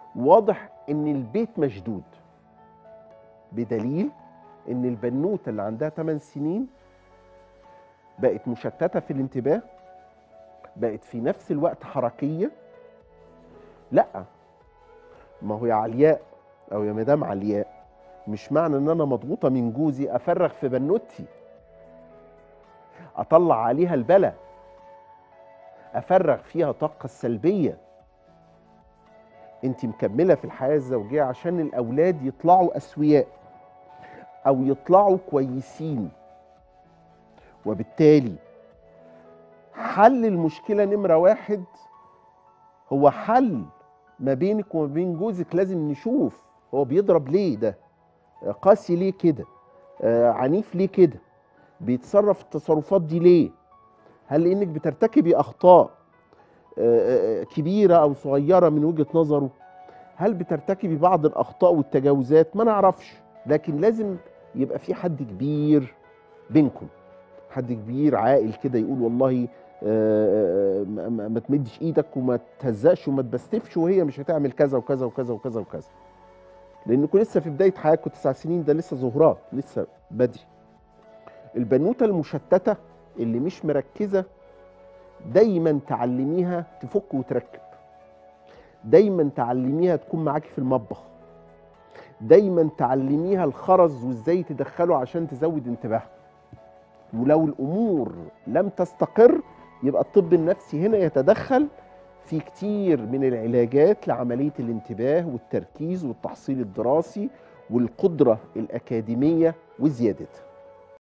واضح ان البيت مشدود بدليل ان البنوته اللي عندها 8 سنين بقت مشتته في الانتباه بقت في نفس الوقت حركيه لا ما هو يا علياء او يا مدام علياء مش معنى ان انا مضغوطه من جوزي افرغ في بنوتي اطلع عليها البلا افرغ فيها طاقه السلبيه انت مكمله في الحياه الزوجيه عشان الاولاد يطلعوا اسوياء او يطلعوا كويسين وبالتالي حل المشكله نمره واحد هو حل ما بينك وما بين جوزك لازم نشوف هو بيضرب ليه ده قاسي ليه كده آه عنيف ليه كده بيتصرف التصرفات دي ليه هل لانك بترتكبي اخطاء آه كبيره او صغيره من وجهه نظره هل بترتكبي بعض الاخطاء والتجاوزات ما نعرفش لكن لازم يبقى في حد كبير بينكم حد كبير عاقل كده يقول والله آه ما تمدش ايدك وما تهزقش وما تبستفش وهي مش هتعمل كذا وكذا وكذا وكذا وكذا لانكم لسه في بدايه حياتكم تسع سنين ده لسه زهرات لسه بدري البنوته المشتته اللي مش مركزه دايما تعلميها تفك وتركب دايما تعلميها تكون معاكي في المطبخ دايما تعلميها الخرز وازاي تدخله عشان تزود انتباهها ولو الامور لم تستقر يبقى الطب النفسي هنا يتدخل في كتير من العلاجات لعمليه الانتباه والتركيز والتحصيل الدراسي والقدره الاكاديميه وزيادتها